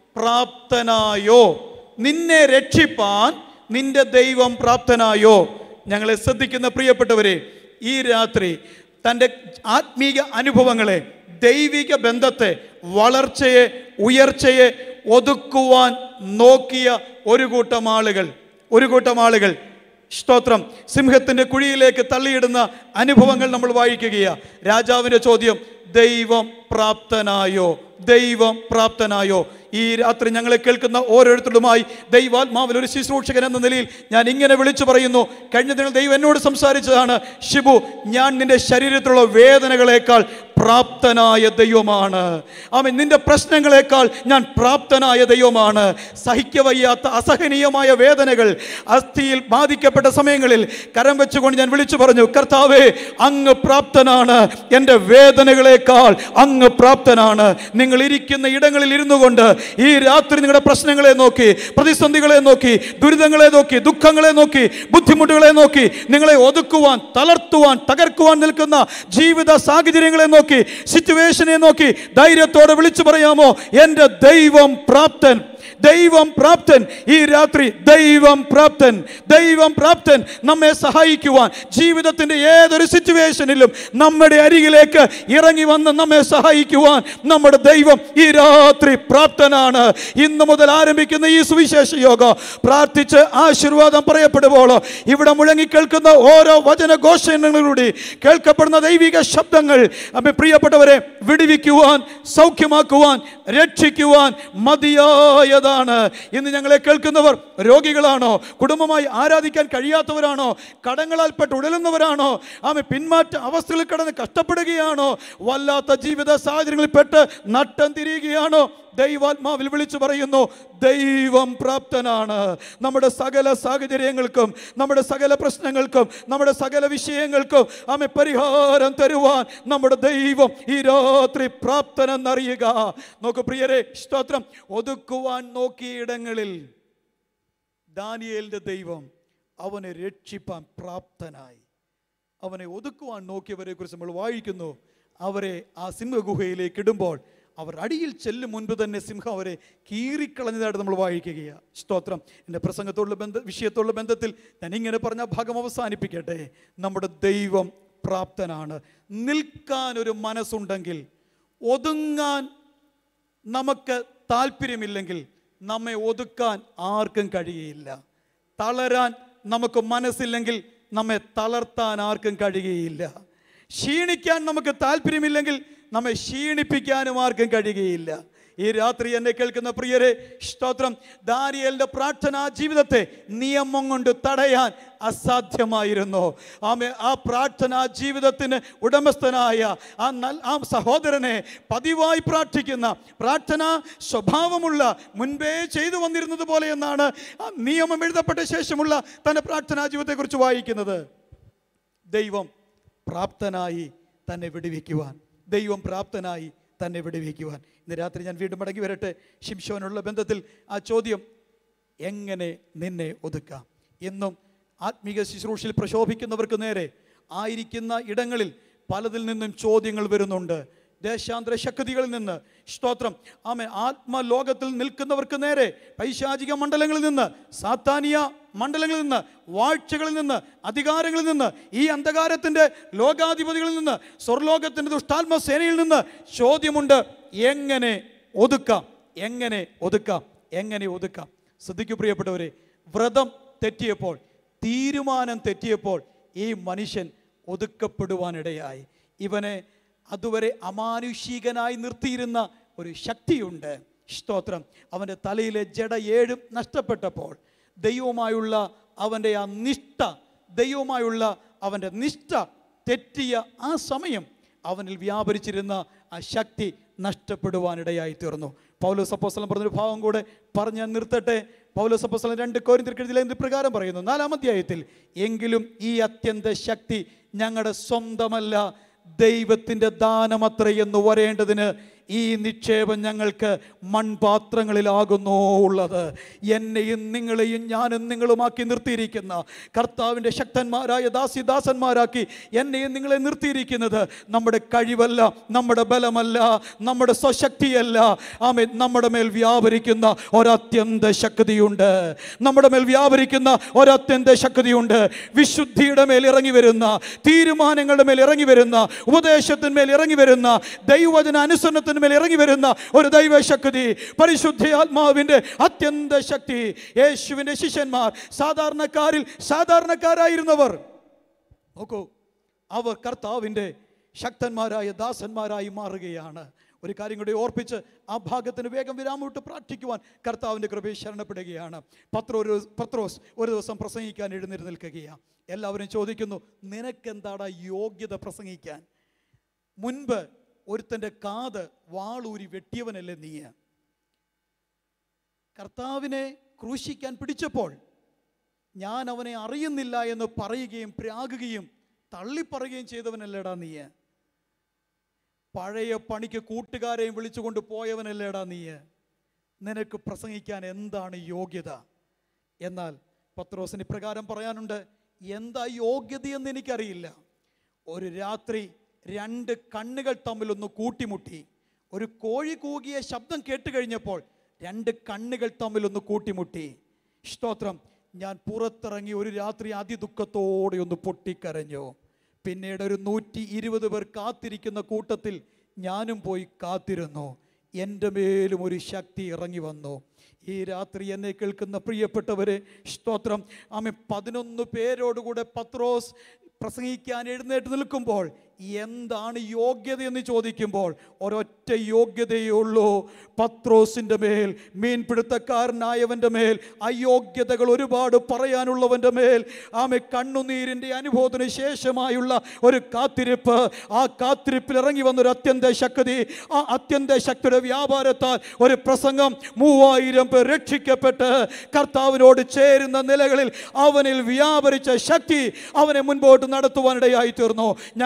പ്രാപ്തനായോ നിന്നെ രക്ഷിപ്പാൻ നിന്റെ ദൈവം പ്രാപ്തനായോ ഞങ്ങളെ ശ്രദ്ധിക്കുന്ന പ്രിയപ്പെട്ടവരെ ഈ രാത്രി തൻ്റെ ആത്മീക അനുഭവങ്ങളെ ദൈവിക ബന്ധത്തെ വളർച്ചയെ ഉയർച്ചയെ ഒതുക്കുവാൻ നോക്കിയ ഒരു കൂട്ടം ആളുകൾ ഒരു കൂട്ടം ആളുകൾ സ്തോത്രം സിംഹത്തിന്റെ കുഴിയിലേക്ക് തള്ളിയിടുന്ന അനുഭവങ്ങൾ നമ്മൾ വായിക്കുകയാണ് രാജാവിന്റെ ചോദ്യം ദൈവം പ്രാപ്തനായോ ദൈവം പ്രാപ്തനായോ ഈ രാത്രി ഞങ്ങളെ കേൾക്കുന്ന ഓരോരുത്തരുമായി ദൈവാത്മാവിൽ ഒരു ശുശ്രൂഷകൻ എന്ന നിലയിൽ ഞാൻ ഇങ്ങനെ വിളിച്ചു പറയുന്നു കഴിഞ്ഞ ദിനം ദൈവം എന്നോട് സംസാരിച്ചതാണ് ഷിബു ഞാൻ നിന്റെ ശരീരത്തിലുള്ള വേദനകളെക്കാൾ പ്രാപ്തനായ ദൈവമാണ് ആമൻ നിന്റെ പ്രശ്നങ്ങളെക്കാൾ ഞാൻ പ്രാപ്തനായ ദൈവമാണ് സഹിക്കവയ്യാത്ത അസഹനീയമായ വേദനകൾ അസ്ഥിയിൽ ബാധിക്കപ്പെട്ട സമയങ്ങളിൽ കരം വെച്ചുകൊണ്ട് ഞാൻ വിളിച്ചു പറഞ്ഞു കർത്താവേ അങ്ങ് പ്രാപ്തനാണ് എൻ്റെ വേദനകളെക്കാൾ അങ്ങ് പ്രാപ്തനാണ് നിങ്ങൾ ഇരിക്കുന്ന ഇടങ്ങളിൽ ഇരുന്നു കൊണ്ട് ഈ രാത്രി നിങ്ങളുടെ പ്രശ്നങ്ങളെ നോക്കി പ്രതിസന്ധികളെ നോക്കി ദുരിതങ്ങളെ നോക്കി ദുഃഖങ്ങളെ നോക്കി ബുദ്ധിമുട്ടുകളെ നോക്കി നിങ്ങളെ ഒതുക്കുവാൻ തളർത്തുവാൻ തകർക്കുവാൻ നിൽക്കുന്ന ജീവിത സാഹചര്യങ്ങളെ നോക്കി സിറ്റുവേഷനെ നോക്കി ധൈര്യത്തോടെ വിളിച്ചു പറയാമോ എൻ്റെ ദൈവം പ്രാപ്തൻ ദൈവം പ്രാപ്തൻ ഈ രാത്രി ദൈവം പ്രാപ്തൻ ദൈവം പ്രാപ്തൻ നമ്മെ സഹായിക്കുവാൻ ജീവിതത്തിന്റെ ഏതൊരു സിറ്റുവേഷനിലും നമ്മുടെ അരികിലേക്ക് ഇറങ്ങി വന്ന് നമ്മെ സഹായിക്കുവാൻ നമ്മുടെ ദൈവം ഈ രാത്രി പ്രാപ്തനാണ് ഇന്ന് മുതൽ ആരംഭിക്കുന്ന ഈ സുവിശേഷ യോഗ പ്രാർത്ഥിച്ച് ആശീർവാദം പറയപ്പെടുമ്പോൾ ഇവിടെ മുഴങ്ങിക്കേൾക്കുന്ന ഓരോ വചനഘോഷങ്ങളിലൂടെ കേൾക്കപ്പെടുന്ന ദൈവിക ശബ്ദങ്ങൾ അമ്മ പ്രിയപ്പെട്ടവരെ വിടുവിക്കുവാൻ സൗഖ്യമാക്കുവാൻ രക്ഷിക്കുവാൻ മതിയായതാണ് ഇന്ന് ഞങ്ങളെ കേൾക്കുന്നവർ രോഗികളാണോ കുടുംബമായി ആരാധിക്കാൻ കഴിയാത്തവരാണോ കടങ്ങളാൽപ്പെട്ട് ഉഴലുന്നവരാണോ ആമെ പിന്മാറ്റ അവസ്ഥയിൽ കിടന്ന് കഷ്ടപ്പെടുകയാണോ വല്ലാത്ത ജീവിത സാഹചര്യങ്ങളിൽ പെട്ട് നട്ടം തിരിയുകയാണോ ദൈവാത്മാവിൽ വിളിച്ചു പറയുന്നു ദൈവം പ്രാപ്തനാണ് നമ്മുടെ സകല സാഹചര്യങ്ങൾക്കും നമ്മുടെ സകല പ്രശ്നങ്ങൾക്കും നമ്മുടെ സകല വിഷയങ്ങൾക്കും ആമെ പരിഹാരം തരുവാൻ നമ്മുടെ ദൈവം ഈ രാത്രി പ്രാപ്തനെന്നറിയുക നോക്കൂ പ്രിയരെ സ്തോത്രം ഒതുക്കുവാൻ നോക്കിയിടങ്ങളിൽ ദാനിയേലിന്റെ ദൈവം അവനെ രക്ഷിപ്പാൻ പ്രാപ്തനായി അവനെ ഒതുക്കുവാൻ നോക്കിയവരെ കുറിച്ച് നമ്മൾ വായിക്കുന്നു അവരെ ആ സിംഹഗുഹയിലേക്ക് ഇടുമ്പോൾ അവർ അടിയിൽ ചെല്ലും മുൻപ് തന്നെ സിംഹം അവരെ കീറിക്കളഞ്ഞതായിട്ട് നമ്മൾ വായിക്കുകയാണ് സ്തോത്രം എൻ്റെ പ്രസംഗത്തോടുള്ള ബന്ധ വിഷയത്തോടുള്ള ബന്ധത്തിൽ ഞാൻ ഇങ്ങനെ പറഞ്ഞ ആ ഭാഗം അവസാനിപ്പിക്കട്ടെ നമ്മുടെ ദൈവം പ്രാപ്തനാണ് നിൽക്കാൻ ഒരു മനസ്സുണ്ടെങ്കിൽ ഒതുങ്ങാൻ നമുക്ക് താല്പര്യമില്ലെങ്കിൽ നമ്മെ ഒതുക്കാൻ ആർക്കും കഴിയുകയില്ല തളരാൻ നമുക്ക് മനസ്സില്ലെങ്കിൽ നമ്മെ തളർത്താൻ ആർക്കും കഴിയുകയില്ല ക്ഷീണിക്കാൻ നമുക്ക് താല്പര്യമില്ലെങ്കിൽ നമ്മെ ക്ഷീണിപ്പിക്കാനും ആർക്കും കഴിയുകയില്ല ഈ രാത്രി എന്നെ കേൾക്കുന്ന പ്രിയരെ സ്തോത്രം ദാനിയലിന്റെ പ്രാർത്ഥനാ ജീവിതത്തെ നിയമം കൊണ്ട് തടയാൻ അസാധ്യമായിരുന്നു ആമെ ആ പ്രാർത്ഥനാ ജീവിതത്തിന് ഉടമസ്ഥനായ ആ നൽ ആ സഹോദരനെ പതിവായി പ്രാർത്ഥിക്കുന്ന പ്രാർത്ഥനാ സ്വഭാവമുള്ള മുൻപേ ചെയ്തു വന്നിരുന്നത് പോലെ എന്നാണ് ആ നിയമം എഴുതപ്പെട്ട ശേഷമുള്ള തൻ്റെ പ്രാർത്ഥനാ ജീവിതത്തെക്കുറിച്ച് വായിക്കുന്നത് ദൈവം പ്രാപ്തനായി തന്നെ വിടുവിക്കുവാൻ ദൈവം പ്രാപ്തനായി തന്നെ വിടുവിക്കുവാൻ ഇന്ന് രാത്രി ഞാൻ വീണ്ടും മടങ്ങി വരട്ടെ ശിംശോനുള്ള ബന്ധത്തിൽ ആ ചോദ്യം എങ്ങനെ നിന്നെ ഒതുക്കാം എന്നും ആത്മീക ശുശ്രൂഷയിൽ പ്രശോഭിക്കുന്നവർക്ക് നേരെ ആയിരിക്കുന്ന ഇടങ്ങളിൽ പലതിൽ നിന്നും ചോദ്യങ്ങൾ വരുന്നുണ്ട് ദേശാന്തര ശക്തികളിൽ നിന്ന് സ്തോത്രം ആമെ ആത്മലോകത്തിൽ നിൽക്കുന്നവർക്ക് നേരെ പൈശാചിക മണ്ഡലങ്ങളിൽ നിന്ന് സാത്താനിയ മണ്ഡലങ്ങളിൽ നിന്ന് വാഴ്ചകളിൽ നിന്ന് അധികാരങ്ങളിൽ നിന്ന് ഈ അന്ധകാരത്തിൻ്റെ ലോകാധിപതികളിൽ നിന്ന് സ്വർലോകത്തിൻ്റെ ദുഷ്ടാത്മ സേനയിൽ നിന്ന് ചോദ്യമുണ്ട് എങ്ങനെ ഒതുക്കാം എങ്ങനെ ഒതുക്കാം എങ്ങനെ ഒതുക്കാം ശ്രദ്ധിക്കൂ പ്രിയപ്പെട്ടവരെ വ്രതം തെറ്റിയപ്പോൾ തീരുമാനം തെറ്റിയപ്പോൾ ഈ മനുഷ്യൻ ഒതുക്കപ്പെടുവാനിടയായി ഇവനെ അതുവരെ അമാനുഷികനായി നിർത്തിയിരുന്ന ഒരു ശക്തിയുണ്ട് സ്തോത്രം അവൻ്റെ തലയിലെ ജഡ ഏഴും നഷ്ടപ്പെട്ടപ്പോൾ ദൈവവുമായുള്ള അവൻ്റെ ആ നിഷ്ഠ ദൈവവുമായുള്ള അവൻ്റെ നിഷ്ഠ തെറ്റിയ ആ സമയം അവനിൽ വ്യാപരിച്ചിരുന്ന ആ ശക്തി നഷ്ടപ്പെടുവാനിടയായി തീർന്നു പൗലോസ് അപ്പോസ്തലൻ പറഞ്ഞൊരു ഭാവം കൂടെ പറഞ്ഞ് ഞാൻ നിർത്തട്ടെ പൗലോസ് അപ്പോസ്തലൻ രണ്ട് കോരിന്തിർക്കെഴുതിലെ എന്ത് പ്രകാരം പറയുന്നു നാലാം അധ്യായത്തിൽ എങ്കിലും ഈ അത്യന്ത ശക്തി ഞങ്ങളുടെ സ്വന്തമല്ല ദൈവത്തിൻ്റെ ദാനമത്ര എന്ന് വരേണ്ടതിന് ഈ നിക്ഷേപം ഞങ്ങൾക്ക് മൺപാത്രങ്ങളിലാകുന്നു ഉള്ളത് എന്നെയും നിങ്ങളെയും ഞാനും നിങ്ങളുമാക്കി നിർത്തിയിരിക്കുന്ന കർത്താവിൻ്റെ ശക്തന്മാരായ ദാസിദാസന്മാരാക്കി എന്നെയും നിങ്ങളെ നിർത്തിയിരിക്കുന്നത് നമ്മുടെ കഴിവല്ല നമ്മുടെ ബലമല്ല നമ്മുടെ സ്വശക്തിയല്ല ആമേ നമ്മുടെ മേൽ വ്യാപരിക്കുന്ന ഒരത്യന്ത ശക്തിയുണ്ട് നമ്മുടെ മേൽ വ്യാപരിക്കുന്ന ഒരത്യന്ത ശക്തിയുണ്ട് വിശുദ്ധിയുടെ മേൽ ഇറങ്ങി വരുന്ന തീരുമാനങ്ങളുടെ മേൽ ഇറങ്ങി വരുന്ന ഉപദേശത്തിന്മേൽ ഇറങ്ങി വരുന്ന ദൈവവചന അനുസരണത്തിന്മേൽ ഇറങ്ങി വരുന്ന ഒരു ദൈവശക്തി പരിശുദ്ധ ആത്മാവിൻ്റെ അത്യന്ത ശക്തി യേശുവിൻ്റെ ശിഷ്യന്മാർ സാധാരണക്കാരിൽ സാധാരണക്കാരായിരുന്നവർ നോക്കൂ അവർ കർത്താവിൻ്റെ ശക്തന്മാരായ ദാസന്മാരായി മാറുകയാണ് ഒരു കാര്യം കൂടി ഓർപ്പിച്ച് ആ ഭാഗത്തിന് വേഗം വിരാമിട്ട് പ്രാർത്ഥിക്കുവാൻ കർത്താവിൻ്റെ കൃപയെ ശരണപ്പെടുകയാണ് പത്രോ ഒരു പത്രോസ് ഒരു ദിവസം പ്രസംഗിക്കാൻ എഴുന്നേറ്റ് നിൽക്കുകയാണ് എല്ലാവരും ചോദിക്കുന്നു നിനക്കെന്താടാ യോഗ്യത പ്രസംഗിക്കാൻ മുൻപ് ഒരുത്തൻ്റെ കാത് വാളൂരി വെട്ടിയവനല്ലേ നീ കർത്താവിനെ ക്രൂശിക്കാൻ പിടിച്ചപ്പോൾ ഞാൻ അവനെ അറിയുന്നില്ല എന്ന് പറയുകയും പ്രാകുകയും തള്ളിപ്പറയുകയും ചെയ്തവനല്ലേടാ നീ പഴയ പണിക്ക് കൂട്ടുകാരെയും വിളിച്ചുകൊണ്ട് പോയവനല്ലേടാ നീ നിനക്ക് പ്രസംഗിക്കാൻ എന്താണ് യോഗ്യത എന്നാൽ പത്രോസിന് ഇപ്രകാരം പറയാനുണ്ട് എന്താ യോഗ്യതയെന്ന് എനിക്കറിയില്ല ഒരു രാത്രി രണ്ട് കണ്ണുകൾ തമ്മിലൊന്ന് കൂട്ടിമുട്ടി ഒരു കോഴി കൂകിയ ശബ്ദം കേട്ട് കഴിഞ്ഞപ്പോൾ രണ്ട് കണ്ണുകൾ തമ്മിലൊന്ന് കൂട്ടിമുട്ടി സ്തോത്രം ഞാൻ പുറത്തിറങ്ങി ഒരു രാത്രി അതിദുഃഖത്തോടെ ഒന്ന് പൊട്ടിക്കരഞ്ഞു പിന്നീട് ഒരു നൂറ്റി ഇരുപത് പേർ കാത്തിരിക്കുന്ന കൂട്ടത്തിൽ ഞാനും പോയി കാത്തിരുന്നു എൻ്റെ മേലും ഒരു ശക്തി ഇറങ്ങി വന്നു ഈ രാത്രി എന്നെ കേൾക്കുന്ന പ്രിയപ്പെട്ടവരെ സ്തോത്രം ആമെ പതിനൊന്ന് പേരോടുകൂടെ പത്രോസ് പ്രസംഗിക്കാൻ എഴുന്നേറ്റ് നിൽക്കുമ്പോൾ എന്താണ് യോഗ്യത എന്ന് ചോദിക്കുമ്പോൾ ഒരൊറ്റ യോഗ്യതയേ ഉള്ളൂ പത്രോസിൻ്റെ മേൽ മീൻപിടുത്തക്കാരനായവൻ്റെ മേൽ അയോഗ്യതകൾ ഒരുപാട് പറയാനുള്ളവൻ്റെ മേൽ ആമെ കണ്ണുനീരിൻ്റെ അനുഭവത്തിന് ശേഷമായുള്ള ഒരു കാത്തിരിപ്പ് ആ കാത്തിരിപ്പിൽ ഇറങ്ങി വന്നൊരു അത്യന്ത ശക്തി ആ അത്യന്ത ശക്തിയുടെ വ്യാപാരത്താൽ ഒരു പ്രസംഗം മൂവായിരം പേർ രക്ഷിക്കപ്പെട്ട് കർത്താവിനോട് ചേരുന്ന നിലകളിൽ അവനിൽ വ്യാപരിച്ച ശക്തി അവനെ മുൻപോട്ട് നടത്തുവാനിടയായി തീർന്നു ഞങ്ങളെ ഈ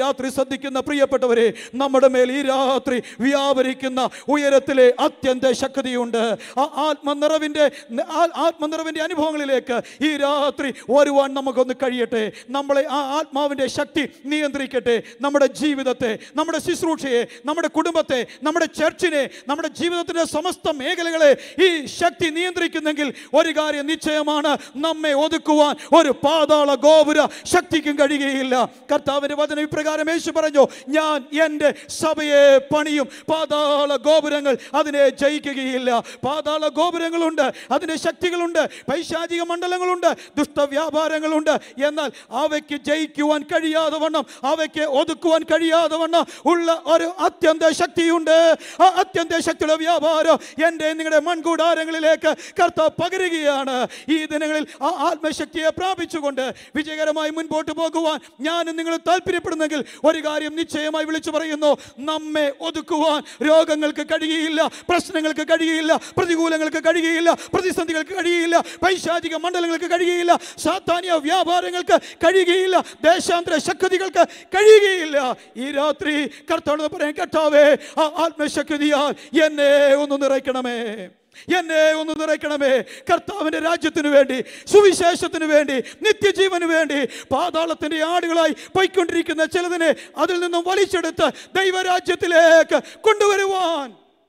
രാത്രി ശ്രദ്ധിക്കുന്ന പ്രിയപ്പെട്ടവരെ നമ്മുടെ മേൽ ഈ രാത്രി വ്യാപരിക്കുന്ന ഉയരത്തിലെ അത്യന്ത ശക്തിയുണ്ട് ആ ആത്മനിറവിൻ്റെ ആ- ആത്മനിറവിൻ്റെ അനുഭവങ്ങളിലേക്ക് ഈ രാത്രി വരുവാൻ നമുക്കൊന്ന് കഴിയട്ടെ നമ്മളെ ആ ആത്മാവിൻ്റെ ശക്തി നിയന്ത്രിക്കട്ടെ നമ്മുടെ ജീവിതത്തെ നമ്മുടെ ശുശ്രൂഷയെ നമ്മുടെ കുടുംബത്തെ നമ്മുടെ ചർച്ചിനെ നമ്മുടെ ജീവിതത്തിൻ്റെ സമസ്ത മേഖലകളെ ഈ ശക്തി നിയന്ത്രിക്കുന്നെങ്കിൽ ഒരു കാര്യം നിശ്ചയമാണ് നമ്മെ ഒതുക്കുവാൻ ഒരു പാതാള ഗോപുര ശക്തിക്കും കഴിയുകയില്ല കർത്താവിന്റെ വചനം ഇപ്രകാരം യേശു പറഞ്ഞു ഞാൻ എൻ്റെ സഭയെ പണിയും പാതാള ഗോപുരങ്ങൾ അതിനെ ജയിക്കുകയില്ല പാതാള ഗോപുരങ്ങളുണ്ട് അതിൻ്റെ ശക്തികളുണ്ട് പൈശാചിക മണ്ഡലങ്ങളുണ്ട് ദുഷ്ടവ്യാപാരങ്ങളുണ്ട് എന്നാൽ അവയ്ക്ക് ജയിക്കുവാൻ കഴിയാതെ വണ്ണം അവയ്ക്ക് ഒതുക്കുവാൻ കഴിയാതെ വണ്ണം ഉള്ള ഒരു അത്യന്ത ശക്തിയുണ്ട് ആ അത്യന്ത ശക്തിയുടെ വ്യാപാരം എൻ്റെ നിങ്ങളുടെ മൺകൂടാരങ്ങളിലേക്ക് കർത്താവ് പകരുകയാണ് ഈ ദിനങ്ങളിൽ ആ ആത്മശക്തിയെ പ്രാപിച്ചുകൊണ്ട് വിജയകരമായി മുൻപോട്ട് പോകുവാൻ ഞാൻ നിങ്ങൾ താല്പര്യപ്പെടുന്നെങ്കിൽ ഒരു കാര്യം നിശ്ചയമായി വിളിച്ചു പറയുന്നു നമ്മെ ഒതുക്കുവാൻ രോഗങ്ങൾക്ക് കഴിയുകയില്ല പ്രശ്നങ്ങൾക്ക് കഴിയുകയില്ല പ്രതികൂലങ്ങൾക്ക് കഴിയുകയില്ല പ്രതിസന്ധികൾക്ക് കഴിയുകയില്ല പൈശാചിക മണ്ഡലങ്ങൾക്ക് കഴിയുകയില്ല സാധാന്യ വ്യാപാരങ്ങൾക്ക് കഴിയുകയില്ല ദേശാന്തര ശക്തികൾക്ക് കഴിയുകയില്ല ഈ രാത്രി കർത്താവ് പറയാൻ കർത്താവേ ആ ആത്മശക്തിയാൽ എന്നെ ഒന്ന് നിറയ്ക്കണമേ എന്നെ ഒന്ന് നിറയ്ക്കണമേ കർത്താവിന്റെ രാജ്യത്തിന് വേണ്ടി സുവിശേഷത്തിന് വേണ്ടി നിത്യജീവന് വേണ്ടി പാതാളത്തിന്റെ ആടുകളായി പോയിക്കൊണ്ടിരിക്കുന്ന ചിലതിനെ അതിൽ നിന്നും വലിച്ചെടുത്ത് ദൈവരാജ്യത്തിലേക്ക് കൊണ്ടുവരുവാൻ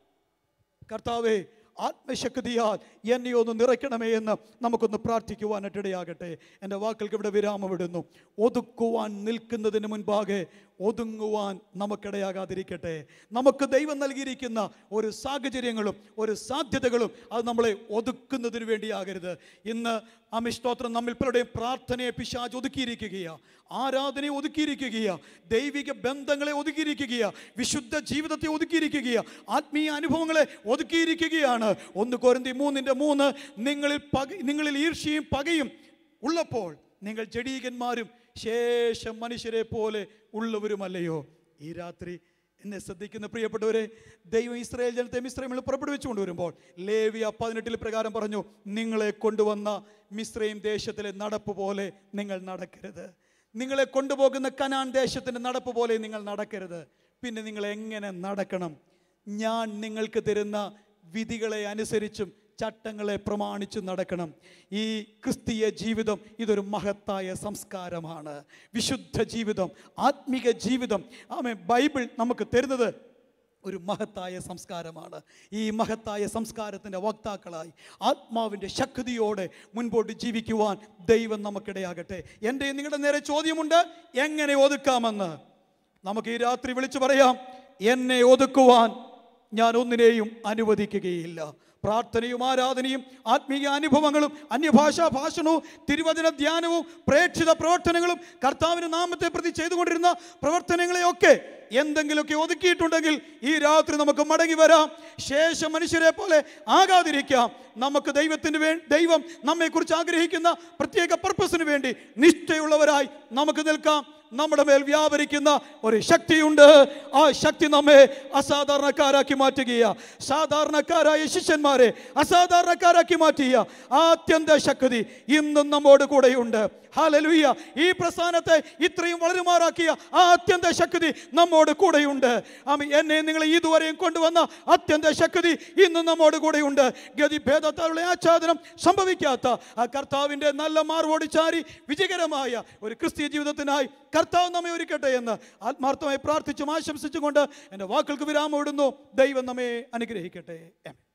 കർത്താവേ ആത്മശക്തിയാൽ എന്നെ ഒന്ന് നിറയ്ക്കണമേ എന്ന് നമുക്കൊന്ന് പ്രാർത്ഥിക്കുവാനായിട്ടിടയാകട്ടെ എൻ്റെ വാക്കൾക്ക് ഇവിടെ വിരാമം ഇടുന്നു ഒതുക്കുവാൻ നിൽക്കുന്നതിന് മുൻപാകെ ഒതുങ്ങുവാൻ നമുക്കിടയാകാതിരിക്കട്ടെ നമുക്ക് ദൈവം നൽകിയിരിക്കുന്ന ഒരു സാഹചര്യങ്ങളും ഒരു സാധ്യതകളും അത് നമ്മളെ ഒതുക്കുന്നതിന് വേണ്ടിയാകരുത് ഇന്ന് അമിസ്തോത്രം നമ്മിൽ പലരുടെയും പ്രാർത്ഥനയെ പിശാജ് ഒതുക്കിയിരിക്കുകയാണ് ആരാധനയെ ഒതുക്കിയിരിക്കുകയാണ് ദൈവിക ബന്ധങ്ങളെ ഒതുക്കിയിരിക്കുകയാണ് വിശുദ്ധ ജീവിതത്തെ ഒതുക്കിയിരിക്കുകയാണ് ആത്മീയ അനുഭവങ്ങളെ ഒതുക്കിയിരിക്കുകയാണ് ഒന്ന് കോരന്തി മൂന്നിൻ്റെ മൂന്ന് നിങ്ങളിൽ പക നിങ്ങളിൽ ഈർഷ്യയും പകയും ഉള്ളപ്പോൾ നിങ്ങൾ ജഡീകന്മാരും ശേഷം മനുഷ്യരെ പോലെ ഉള്ളവരുമല്ലയോ ഈ രാത്രി എന്നെ ശ്രദ്ധിക്കുന്ന പ്രിയപ്പെട്ടവരെ ദൈവം ഇസ്രായേൽ ജനത്തെ മിശ്രമിൽ പുറപ്പെടുവിച്ചു കൊണ്ടുവരുമ്പോൾ ലേവിയ പതിനെട്ടിൽ പ്രകാരം പറഞ്ഞു നിങ്ങളെ കൊണ്ടുവന്ന മിശ്രയും ദേശത്തിലെ നടപ്പ് പോലെ നിങ്ങൾ നടക്കരുത് നിങ്ങളെ കൊണ്ടുപോകുന്ന കനാൻ ദേശത്തിൻ്റെ നടപ്പ് പോലെ നിങ്ങൾ നടക്കരുത് പിന്നെ നിങ്ങൾ എങ്ങനെ നടക്കണം ഞാൻ നിങ്ങൾക്ക് തരുന്ന വിധികളെ അനുസരിച്ചും ചട്ടങ്ങളെ പ്രമാണിച്ചു നടക്കണം ഈ ക്രിസ്തീയ ജീവിതം ഇതൊരു മഹത്തായ സംസ്കാരമാണ് വിശുദ്ധ ജീവിതം ആത്മീക ജീവിതം ആമേ ബൈബിൾ നമുക്ക് തരുന്നത് ഒരു മഹത്തായ സംസ്കാരമാണ് ഈ മഹത്തായ സംസ്കാരത്തിൻ്റെ വക്താക്കളായി ആത്മാവിൻ്റെ ശക്തിയോടെ മുൻപോട്ട് ജീവിക്കുവാൻ ദൈവം നമുക്കിടയാകട്ടെ എൻ്റെ നിങ്ങളുടെ നേരെ ചോദ്യമുണ്ട് എങ്ങനെ ഒതുക്കാമെന്ന് നമുക്ക് ഈ രാത്രി വിളിച്ചു പറയാം എന്നെ ഒതുക്കുവാൻ ഞാൻ ഒന്നിനെയും അനുവദിക്കുകയില്ല പ്രാർത്ഥനയും ആരാധനയും ആത്മീയ അനുഭവങ്ങളും അന്യഭാഷാ ഭാഷണവും തിരുവചന ധ്യാനവും പ്രേക്ഷിത പ്രവർത്തനങ്ങളും കർത്താവിന് നാമത്തെ പ്രതി ചെയ്തുകൊണ്ടിരുന്ന പ്രവർത്തനങ്ങളെയൊക്കെ എന്തെങ്കിലുമൊക്കെ ഒതുക്കിയിട്ടുണ്ടെങ്കിൽ ഈ രാത്രി നമുക്ക് മടങ്ങി വരാം ശേഷം മനുഷ്യരെ പോലെ ആകാതിരിക്കാം നമുക്ക് ദൈവത്തിന് വേ ദൈവം നമ്മെക്കുറിച്ച് ആഗ്രഹിക്കുന്ന പ്രത്യേക പർപ്പസിന് വേണ്ടി നിഷ്ഠയുള്ളവരായി നമുക്ക് നിൽക്കാം നമ്മുടെ മേൽ വ്യാപരിക്കുന്ന ഒരു ശക്തിയുണ്ട് ആ ശക്തി നമ്മെ അസാധാരണക്കാരാക്കി മാറ്റുകയാ സാധാരണക്കാരായ ശിഷ്യന്മാരെ അസാധാരണക്കാരാക്കി മാറ്റിയ ആ അത്യന്ത ശക്തി ഇന്നും നമ്മോട് കൂടെയുണ്ട് ഹാലലുയ്യ ഈ പ്രസ്ഥാനത്തെ ഇത്രയും വളരുമാറാക്കിയ ആ അത്യന്ത ശക്തി നമ്മോട് കൂടെയുണ്ട് ആമി എന്നെ നിങ്ങൾ ഇതുവരെയും കൊണ്ടുവന്ന അത്യന്ത ശക്തി ഇന്നും നമ്മോട് കൂടെയുണ്ട് ഗതിഭേദത്താലുള്ള ആച്ഛാദനം സംഭവിക്കാത്ത ആ കർത്താവിൻ്റെ നല്ല മാർവോട് ചാരി വിജയകരമായ ഒരു ക്രിസ്തീയ ജീവിതത്തിനായി കർത്താവ് നമ്മെ ഒരുക്കട്ടെ എന്ന് ആത്മാർത്ഥമായി പ്രാർത്ഥിച്ചും ആശംസിച്ചുകൊണ്ട് എൻ്റെ വാക്കുകൾക്ക് വിരാമം ഇടുന്നു ദൈവം നമ്മെ അനുഗ്രഹിക്കട്ടെ ആമേൻ